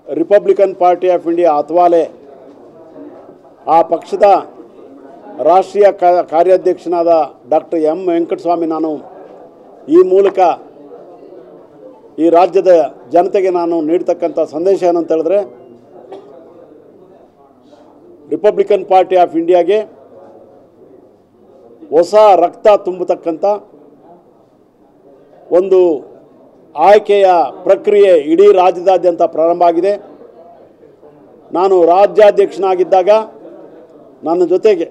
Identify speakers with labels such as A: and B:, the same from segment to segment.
A: Republican party of India Athawale ಆ ಪಕ್ಷದ ರಾಷ್ಟ್ರೀಯ ಕಾ- ಕಾರ್ಯಾಧ್ಯಕ್ಷನಾದ ಡಾಕ್ಟರ್ ಎಂ ವೆಂಕಟಸ್ವಾಮಿ ನಾನು ಈ ಮೂಲಕ ಈ ರಾಜ್ಯದ ಜನತೆಗೆ ನಾನು ನೀಡ್ತಕ್ಕಂಥ ಸಂದೇಶ ಏನಂತ ಹೇಳಿದ್ರೆ ರಿಪಬ್ಲಿಕನ್ ಪಾರ್ಟಿ ಆಫ್ ಇಂಡಿಯಾಗೆ ಹೊಸ ರಕ್ತ ತುಂಬತಕ್ಕಂಥ ಒಂದು ಆಯ್ಕೆಯ ಪ್ರಕ್ರಿಯೆ ಇಡೀ ರಾಜ್ಯದಾದ್ಯಂತ ಪ್ರಾರಂಭ ಆಗಿದೆ ನಾನು ರಾಜ್ಯಾಧ್ಯಕ್ಷನಾಗಿದ್ದಾಗ ನನ್ನ ಜೊತೆಗೆ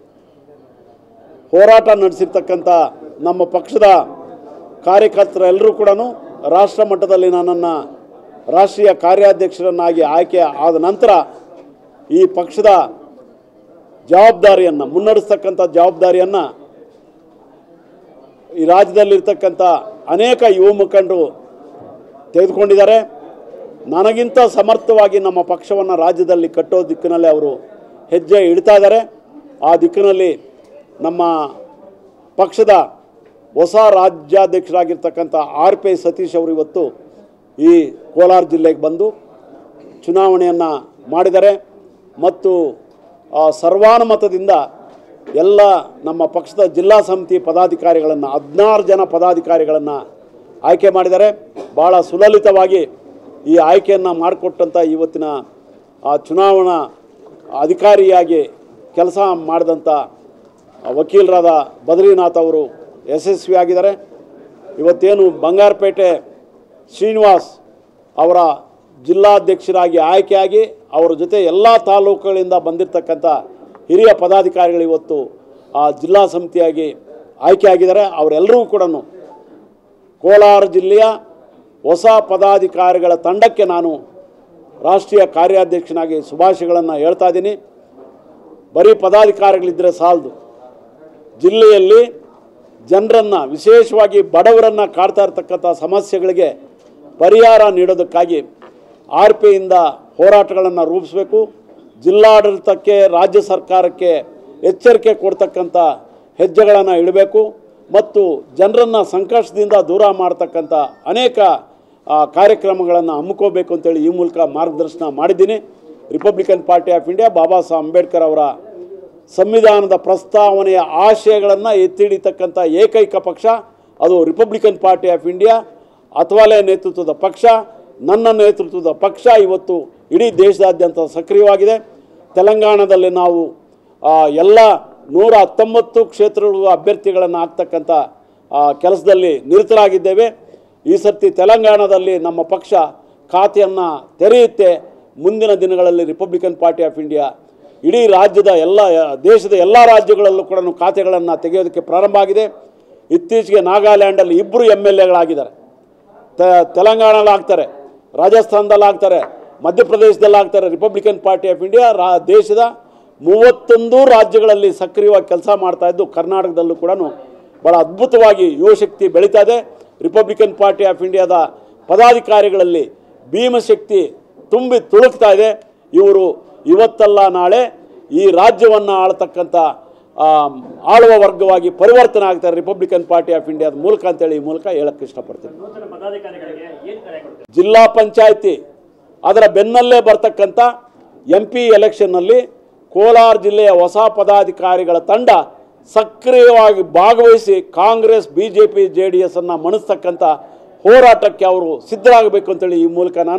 A: ಹೋರಾಟ ನಡೆಸಿರ್ತಕ್ಕಂಥ ನಮ್ಮ ಪಕ್ಷದ ಕಾರ್ಯಕರ್ತರೆಲ್ಲರೂ ಕೂಡ ರಾಷ್ಟ್ರ ಮಟ್ಟದಲ್ಲಿ ನನ್ನನ್ನು ರಾಷ್ಟ್ರೀಯ ಕಾರ್ಯಾಧ್ಯಕ್ಷರನ್ನಾಗಿ ಆಯ್ಕೆ ಆದ ನಂತರ ಈ ಪಕ್ಷದ ಜವಾಬ್ದಾರಿಯನ್ನು ಮುನ್ನಡೆಸ್ತಕ್ಕಂಥ ಜವಾಬ್ದಾರಿಯನ್ನು ಈ ರಾಜ್ಯದಲ್ಲಿರ್ತಕ್ಕಂಥ ಅನೇಕ ಯುವ ಮುಖಂಡರು ತೆಗೆದುಕೊಂಡಿದ್ದಾರೆ ನನಗಿಂತ ಸಮರ್ಥವಾಗಿ ನಮ್ಮ ಪಕ್ಷವನ್ನು ರಾಜ್ಯದಲ್ಲಿ ಕಟ್ಟೋ ದಿಕ್ಕಿನಲ್ಲಿ ಅವರು ಹೆಜ್ಜೆ ಇಡ್ತಾ ಇದ್ದಾರೆ ಆ ದಿಕ್ಕಿನಲ್ಲಿ ನಮ್ಮ ಪಕ್ಷದ ಹೊಸ ರಾಜ್ಯಾಧ್ಯಕ್ಷರಾಗಿರ್ತಕ್ಕಂಥ ಆರ್ ಪಿ ಸತೀಶ್ ಅವರು ಇವತ್ತು ಈ ಕೋಲಾರ ಜಿಲ್ಲೆಗೆ ಬಂದು ಚುನಾವಣೆಯನ್ನು ಮಾಡಿದ್ದಾರೆ ಮತ್ತು ಆ, ಸರ್ವಾನುಮತದಿಂದ ಎಲ್ಲ ನಮ್ಮ ಪಕ್ಷದ ಜಿಲ್ಲಾ ಸಮಿತಿ ಪದಾಧಿಕಾರಿಗಳನ್ನು ಹದಿನಾರು ಜನ ಪದಾಧಿಕಾರಿಗಳನ್ನು ಆಯ್ಕೆ ಮಾಡಿದ್ದಾರೆ ಭಾಳ ಸುಲಲಿತವಾಗಿ ಈ ಆಯ್ಕೆಯನ್ನು ಮಾಡಿಕೊಟ್ಟಂಥ ಇವತ್ತಿನ ಆ ಚುನಾವಣಾ ಅಧಿಕಾರಿಯಾಗಿ ಕೆಲಸ ಮಾಡಿದಂಥ ವಕೀಲರಾದ ಬದ್ರಿನಾಥ್ ಅವರು ಯಶಸ್ವಿಯಾಗಿದ್ದಾರೆ ಇವತ್ತೇನು ಬಂಗಾರಪೇಟೆ ಶ್ರೀನಿವಾಸ್ ಅವರ ಜಿಲ್ಲಾಧ್ಯಕ್ಷರಾಗಿ ಆಯ್ಕೆಯಾಗಿ ಅವರ ಜೊತೆ ಎಲ್ಲ ತಾಲೂಕುಗಳಿಂದ ಬಂದಿರತಕ್ಕಂಥ ಹಿರಿಯ ಪದಾಧಿಕಾರಿಗಳು ಇವತ್ತು ಆ ಜಿಲ್ಲಾ ಸಮಿತಿಯಾಗಿ ಆಯ್ಕೆಯಾಗಿದ್ದಾರೆ ಅವರೆಲ್ಲರೂ ಕೂಡ ಕೋಲಾರ ಜಿಲ್ಲೆಯ ಹೊಸ ಪದಾಧಿಕಾರಿಗಳ ತಂಡಕ್ಕೆ ನಾನು ರಾಷ್ಟ್ರೀಯ ಕಾರ್ಯಾಧ್ಯಕ್ಷನಾಗಿ ಶುಭಾಶಯಗಳನ್ನು ಹೇಳ್ತಾ ಇದ್ದೀನಿ ಬರೀ ಪದಾಧಿಕಾರಿಗಳಿದ್ದರೆ ಸಾಲದು ಜಿಲ್ಲೆಯಲ್ಲಿ ಜನರನ್ನು ವಿಶೇಷವಾಗಿ ಬಡವರನ್ನು ಕಾಡ್ತಾ ಇರ್ತಕ್ಕಂಥ ಸಮಸ್ಯೆಗಳಿಗೆ ಪರಿಹಾರ ನೀಡೋದಕ್ಕಾಗಿ ಆರ್ ಪಿಯಿಂದ ಹೋರಾಟಗಳನ್ನು ರೂಪಿಸಬೇಕು ಜಿಲ್ಲಾಡಳಿತಕ್ಕೆ ರಾಜ್ಯ ಸರ್ಕಾರಕ್ಕೆ ಎಚ್ಚರಿಕೆ ಕೊಡ್ತಕ್ಕಂಥ ಹೆಜ್ಜೆಗಳನ್ನು ಇಡಬೇಕು ಮತ್ತು ಜನರನ್ನು ಸಂಕಷ್ಟದಿಂದ ದೂರ ಮಾಡ್ತಕ್ಕಂಥ ಅನೇಕ ಕಾರ್ಯಕ್ರಮಗಳನ್ನು ಹಮ್ಮಿಕೋಬೇಕು ಅಂತೇಳಿ ಈ ಮೂಲಕ ಮಾರ್ಗದರ್ಶನ ಮಾಡಿದ್ದೀನಿ Republican party of India Baba Saheb Ambedkar ಅವರ ಸಂವಿಧಾನದ ಪ್ರಸ್ತಾವನೆಯ ಆಶಯಗಳನ್ನು ಎತ್ತಿ ಹಿಡಿತಕ್ಕಂಥ ಏಕೈಕ ಪಕ್ಷ ಅದು Republican party of India Athawale ನೇತೃತ್ವದ ಪಕ್ಷ ನನ್ನ ನೇತೃತ್ವದ ಪಕ್ಷ ಇವತ್ತು ಇಡೀ ದೇಶದಾದ್ಯಂತ ಸಕ್ರಿಯವಾಗಿದೆ ತೆಲಂಗಾಣದಲ್ಲಿ ನಾವು ಆ, ಎಲ್ಲ ನೂರ ಹತ್ತೊಂಬತ್ತು ಕ್ಷೇತ್ರಗಳು ಅಭ್ಯರ್ಥಿಗಳನ್ನು ಹಾಕ್ತಕ್ಕಂಥ ಆ, ಕೆಲಸದಲ್ಲಿ ನಿರತರಾಗಿದ್ದೇವೆ ಈ ಸರ್ತಿ ತೆಲಂಗಾಣದಲ್ಲಿ ನಮ್ಮ ಪಕ್ಷ ಖಾತೆಯನ್ನು ತೆರೆಯುತ್ತೆ ಮುಂದಿನ ದಿನಗಳಲ್ಲಿ ರಿಪಬ್ಲಿಕನ್ ಪಾರ್ಟಿ ಆಫ್ ಇಂಡಿಯಾ ಇಡೀ ರಾಜ್ಯದ ಎಲ್ಲ ದೇಶದ ಎಲ್ಲ ರಾಜ್ಯಗಳಲ್ಲೂ ಕೂಡ ಖಾತೆಗಳನ್ನು ತೆಗೆಯೋದಕ್ಕೆ ಪ್ರಾರಂಭ ಆಗಿದೆ ಇತ್ತೀಚೆಗೆ ನಾಗಾಲ್ಯಾಂಡಲ್ಲಿ ಇಬ್ಬರು ಎಮ್ ಎಲ್ ಎಗಳಾಗಿದ್ದಾರೆ ತ ತೆಲಂಗಾಣದಲ್ಲಿ ಆಗ್ತಾರೆ ರಾಜಸ್ಥಾನದಲ್ಲಿ ಆಗ್ತಾರೆ ಮಧ್ಯಪ್ರದೇಶದಲ್ಲಿ ಆಗ್ತಾರೆ ರಿಪಬ್ಲಿಕನ್ ಪಾರ್ಟಿ ಆಫ್ ಇಂಡಿಯಾ ರಾ ದೇಶದ ಮೂವತ್ತೊಂದು ರಾಜ್ಯಗಳಲ್ಲಿ ಸಕ್ರಿಯವಾಗಿ ಕೆಲಸ ಮಾಡ್ತಾ ಇದ್ದು ಕರ್ನಾಟಕದಲ್ಲೂ ಕೂಡ ಭಾಳ ಅದ್ಭುತವಾಗಿ ಯುವಶಕ್ತಿ ಬೆಳೀತಾ ಇದೆ ರಿಪಬ್ಲಿಕನ್ ಪಾರ್ಟಿ ಆಫ್ ಇಂಡಿಯಾದ ಪದಾಧಿಕಾರಿಗಳಲ್ಲಿ ಭೀಮಶಕ್ತಿ ತುಂಬಿ ತುಳುಕ್ತಾ ಇದೆ ಇವರು ಇವತ್ತಲ್ಲ ನಾಳೆ ಈ ರಾಜ್ಯವನ್ನು ಆಳ್ತಕ್ಕಂಥ ಆ, ಆಳುವ ವರ್ಗವಾಗಿ ಪರಿವರ್ತನೆ ಆಗ್ತಾರೆ ರಿಪಬ್ಲಿಕನ್ ಪಾರ್ಟಿ ಆಫ್ ಇಂಡಿಯಾದ ಮೂಲಕ ಅಂತೇಳಿ ಈ ಮೂಲಕ ಹೇಳಕ್ಕೆ ಇಷ್ಟಪಡ್ತೀನಿ
B: ನೂತನ ಪದಾಧಿಕಾರಿಗಳಿಗೆ ಏನು ಕರೆ ಕೊಡ್ತೀರಿ
A: ಜಿಲ್ಲಾ ಪಂಚಾಯಿತಿ ಅದರ ಬೆನ್ನಲ್ಲೇ ಬರ್ತಕ್ಕಂಥ ಎಂ ಪಿ ಎಲೆಕ್ಷನ್ನಲ್ಲಿ ಕೋಲಾರ ಜಿಲ್ಲೆಯ ಹೊಸ ಪದಾಧಿಕಾರಿಗಳ ತಂಡ ಸಕ್ರಿಯವಾಗಿ ಭಾಗವಹಿಸಿ Congress B J P J D S ಅನ್ನು ಮಣಿಸ್ತಕ್ಕಂಥ ಹೋರಾಟಕ್ಕೆ ಅವರು ಸಿದ್ಧರಾಗಬೇಕು ಅಂತೇಳಿ ಈ ಮೂಲಕ ನಾನು